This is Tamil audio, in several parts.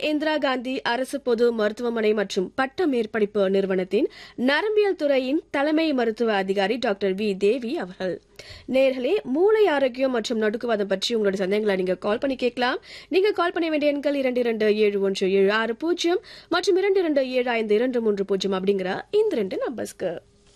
இந்திரா காந்தி அரசு பொது மருத்துவமனை மற்றும் பட்ட மேற்படிப்பு நிறுவனத்தின் நரம்பியல் துறையின் தலைமை மருத்துவ அதிகாரி டாக்டர் வி தேவி அவர்கள் நேர்களே மூளை ஆரோக்கியம் மற்றும் நடுக்குவாதம் பற்றி உங்களுடைய சந்தேகங்களை நீங்க கால் பண்ணி கேட்கலாம் நீங்க கால் பண்ண வேண்டிய எண்கள் இரண்டு இரண்டு ஏழு ஒன்று ஏழு ஆறு பூஜ்ஜியம் மற்றும் இரண்டு இரண்டு ஏழு ஐந்து இரண்டு மூன்று பூஜ்ஜியம் அப்படிங்கிற இந்த ரெண்டு நம்பர்ஸ்க்கு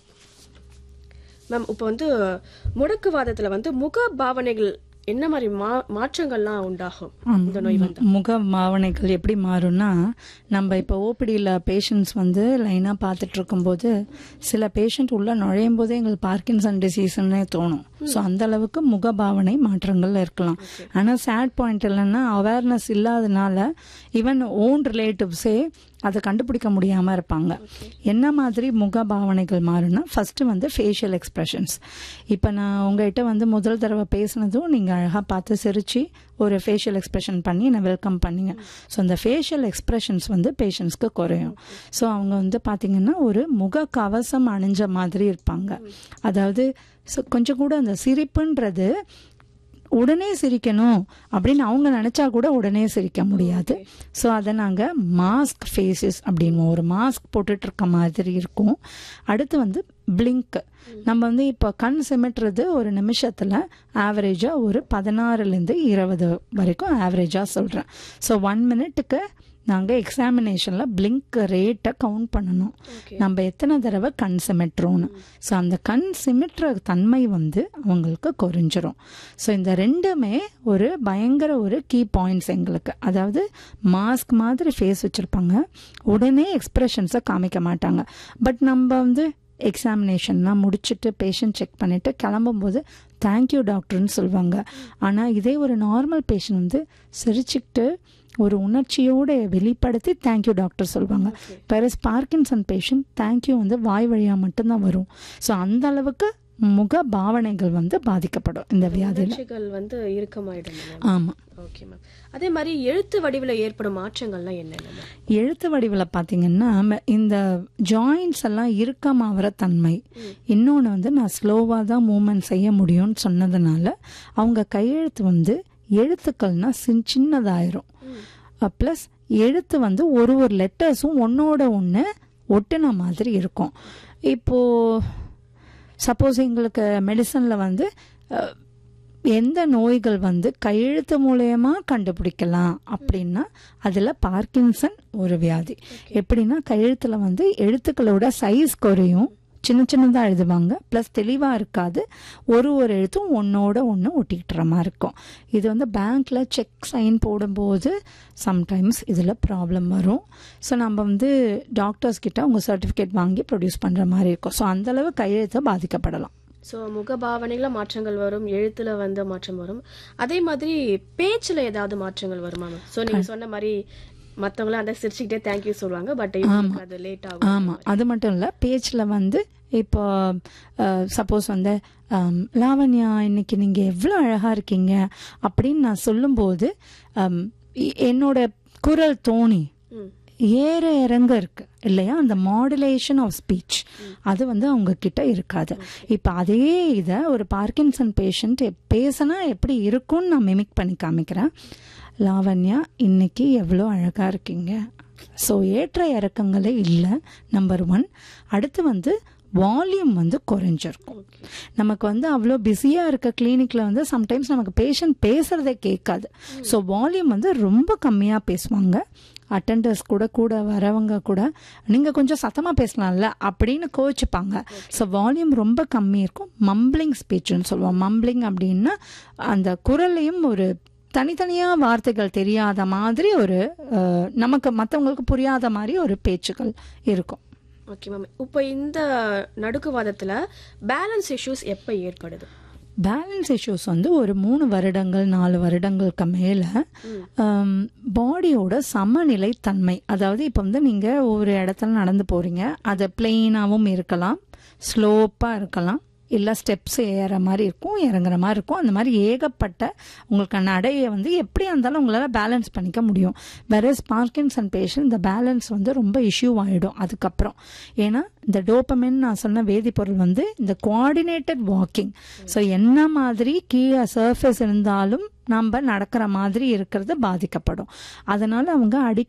மேம் இப்போ வந்து முடக்குவாதத்துல வந்து முக பாவனைகள் என்ன மாதிரி மா மாற்றங்கள்லாம் உண்டாகும் இந்த நோய் வந்தா முக பாவனைகள் எப்படி மாறும்னா நம்ம இப்போ ஓபிடியில் பேஷண்ட்ஸ் வந்து லைனாக பார்த்துட்டு இருக்கும்போது சில பேஷண்ட் உள்ள நுழையும் போதே எங்களுக்கு பார்க்கின்சன் டிசீஸ்ன்னே தோணும் ஸோ அந்த அளவுக்கு முக பாவனை மாற்றங்கள் இருக்கலாம் ஆனால் சேட் பாயிண்ட் இல்லைன்னா அவேர்னஸ் இல்லாதனால ஈவன் ஓன் ரிலேட்டிவ்ஸே அதை கண்டுபிடிக்க முடியாமல் இருப்பாங்க என்ன மாதிரி முக பாவனைகள் மாறும்னா ஃபர்ஸ்ட் வந்து ஃபேஷியல் எக்ஸ்பிரஷன்ஸ் இப்போ நான் உங்ககிட்ட வந்து முதல் தடவை பேசினதும் நீங்கள் அழகாக பார்த்து சிரிச்சு ஒரு ஃபேஷியல் எக்ஸ்பிரஷன் பண்ணி என்னை வெல்கம் பண்ணீங்க ஸோ அந்த ஃபேஷியல் எக்ஸ்பிரஷன்ஸ் வந்து பேஷண்ட்ஸ்க்கு குறையும் ஸோ அவங்க வந்து பார்த்தீங்கன்னா ஒரு முக கவசம் அணிஞ்ச மாதிரி இருப்பாங்க அதாவது so கொஞ்சம் கூட அந்த சிரிப்புன்றது உடனே சிரிக்கணும் அப்படின்னு அவங்க நினைச்சா கூட உடனே சிரிக்க முடியாது ஸோ அதை நாங்கள் மாஸ்க் ஃபேஸஸ் அப்படின்னு ஒரு மாஸ்க் போட்டுட்டு இருக்க மாதிரி இருக்கும் அடுத்து வந்து பிளிங்க் நம்ம வந்து இப்போ கண் சிமிட்டுறது ஒரு நிமிஷத்தில் ஆவரேஜாக ஒரு பதினாறுலேருந்து இருபது வரைக்கும் ஆவரேஜாக சொல்கிறேன் ஸோ ஒன் மினிட்டுக்கு நாங்கள் எக்ஸாமினேஷனில் பிளிங்க் ரேட்டை கவுண்ட் பண்ணணும் நம்ம எத்தனை தடவை கண் சிமிட்டுறோன்னு ஸோ அந்த கண் சிமிட்டுற தன்மை வந்து அவங்களுக்கு குறைஞ்சிரும் ஸோ இந்த ரெண்டுமே ஒரு பயங்கர ஒரு கீ பாயிண்ட்ஸ் எங்களுக்கு அதாவது மாஸ்க் மாதிரி ஃபேஸ் வச்சுருப்பாங்க உடனே எக்ஸ்பிரஷன்ஸை காமிக்க மாட்டாங்க பட் நம்ம வந்து எக்ஸாமினேஷன்லாம் முடிச்சுட்டு பேஷண்ட் செக் பண்ணிவிட்டு கிளம்பும்போது தேங்க்யூ டாக்டர்னு சொல்லுவாங்க ஆனால் இதே ஒரு நார்மல் பேஷண்ட் வந்து சிரிச்சுக்கிட்டு ஒரு உணர்ச்சியோட வெளிப்படுத்தி தேங்க்யூ டாக்டர் சொல்லுவாங்க பெரஸ் பார்க்கின்சன் பேஷண்ட் தேங்க்யூ வந்து வாய் வழியாக மட்டும்தான் வரும் ஸோ அந்த அளவுக்கு முக பாவனைகள் வந்து பாதிக்கப்படும் இந்த வியாதியில் உணர்ச்சிகள் வந்து இறுக்கமாயிடும் ஆமாம் ஓகே மேம் அதே மாதிரி எழுத்து வடிவில் ஏற்படும் மாற்றங்கள்லாம் என்னென்ன மேம் எழுத்து வடிவில் பார்த்தீங்கன்னா ம- இந்த ஜாயின்ஸ் எல்லாம் இறுக்கமாகிற தன்மை இன்னொன்று வந்து நான் ஸ்லோவாக தான் மூமெண்ட் செய்ய முடியும்னு சொன்னதுனால அவங்க கையெழுத்து வந்து எழுத்துக்கள்னா சின் சின்னதாயிரும் ப்ளஸ் எழுத்து வந்து ஒரு ஒரு லெட்டர்ஸும் ஒன்னோட ஒன்று ஒட்டுன மாதிரி இருக்கும் இப்போது சப்போஸ் எங்களுக்கு மெடிசனில் வந்து அஹ், எந்த நோய்கள் வந்து கையெழுத்து மூலயமா கண்டுபிடிக்கலாம் அப்படின்னா அதில் பார்க்கின்சன் ஒரு வியாதி எப்படின்னா கையெழுத்தில் வந்து எழுத்துக்களோட சைஸ் குறையும் சின்ன சின்னதாக எழுதுவாங்க ப்ளஸ் தெளிவாக இருக்காது ஒரு ஒரு எழுத்தும் ஒன்றோட ஒன்று ஒட்டிக்கிட்டுற மாதிரி இருக்கும் இது வந்து பேங்க்கில் செக் சைன் போடும்போது சம்டைம்ஸ் இதில் ப்ராப்ளம் வரும் ஸோ நம்ம வந்து டாக்டர்ஸ் கிட்ட உங்கள் சர்டிஃபிகேட் வாங்கி ப்ரொடியூஸ் பண்ணுற மாதிரி இருக்கும் ஸோ அந்தளவு கையெழுத்து பாதிக்கப்படலாம் ஸோ முக பாவனைகள மாற்றங்கள் வரும் எழுத்துல வந்து மாற்றம் வரும் அதே மாதிரி பேச்சுல ஏதாவது மாற்றங்கள் வருமா மேம் ஸோ நீங்க சொன்ன மாதிரி மத்தவங்களாம் அந்த சிரிச்சுக்கிட்டே தேங்க்யூ சொல்லுவாங்க பட் இவங்களுக்கு அது லேட் ஆகும் ஆமாம் அது மட்டும் இல்லை பேச்சில் வந்து இப்போ சப்போஸ் வந்து ஆம், லாவண்யா இன்னைக்கு நீங்கள் எவ்வளோ அழகாக இருக்கீங்க அப்படின்னு நான் சொல்லும்போது ஆம், எ- என்னோட குரல் தோணி ம். ஏற இறங்க இருக்கு இல்லையா அந்த மாடுலேஷன் ஆஃப் ஸ்பீச் அது வந்து அவங்க கிட்ட இருக்காது இப்போ அதே இதை ஒரு பார்க்கின்சன் பேஷண்ட் பேசினா எப்படி இருக்கும்னு நான் மிமிக் பண்ணி காமிக்கிறேன் லாவண்யா இன்னைக்கு எவ்வளோ அழகா இருக்கீங்க ஸோ ஏற்ற இறக்கங்களே இல்லை நம்பர் ஒன் அடுத்து வந்து வால்யூம் வந்து குறைஞ்சிருக்கும் நமக்கு வந்து அவ்வளோ பிஸியாக இருக்க கிளினிக்கில் வந்து சம்டைம்ஸ் நமக்கு பேஷண்ட் பேசுகிறதே கேட்காது ஸோ வால்யூம் வந்து ரொம்ப கம்மியாக பேசுவாங்க அட்டெண்டர்ஸ் கூட கூட வரவங்க கூட நீங்கள் கொஞ்சம் சத்தமாக பேசலாம்ல அப்படின்னு கோச்சிப்பாங்க ஸோ வால்யூம் ரொம்ப கம்மி இருக்கும் மம்பிளிங் ஸ்பீச்சுன்னு சொல்லுவோம் மம்பிளிங் அப்படின்னா அந்த குரல்லையும் ஒரு தனித்தனியாக வார்த்தைகள் தெரியாத மாதிரி ஒரு அஹ், நமக்கு மற்றவங்களுக்கு புரியாத மாதிரி ஒரு பேச்சுக்கள் இருக்கும் ஓகே மேம் இப்போ இந்த நடுக்குவாதத்துல பேலன்ஸ் இஷ்யூஸ் எப்போ ஏற்படுது பேலன்ஸ் இஷ்யூஸ் வந்து ஒரு மூணு வருடங்கள் நாலு வருடங்களுக்கு மேலே பாடியோட சமநிலை தன்மை அதாவது இப்போ வந்து நீங்கள் ஒரு இடத்துல நடந்து போகிறீங்க அது பிளெயினாகவும் இருக்கலாம் ஸ்லோப்பாக இருக்கலாம் இல்லை ஸ்டெப்ஸ் ஏற மாதிரி இருக்கும் இறங்குற மாதிரி இருக்கும் அந்த மாதிரி ஏகப்பட்ட உங்களுக்கு நடையை வந்து எப்படியா இருந்தாலும் உங்களால் பேலன்ஸ் பண்ணிக்க முடியும் வேற பார்க்கின்சன் பேஷண்ட் இந்த பேலன்ஸ் வந்து ரொம்ப இஷ்யூ ஆகிடும் அதுக்கப்புறம் ஏன்னா இந்த டோப்பமின் நான் சொன்ன வேதிப்பொருள் வந்து இந்த கோஆர்டினேட்டட் வாக்கிங் ஸோ என்ன மாதிரி கீழே சர்ஃபேஸ் இருந்தாலும் நம்ம நடக்கிற மாதிரி இருக்கிறது பாதிக்கப்படும் அதனால அவங்க அடி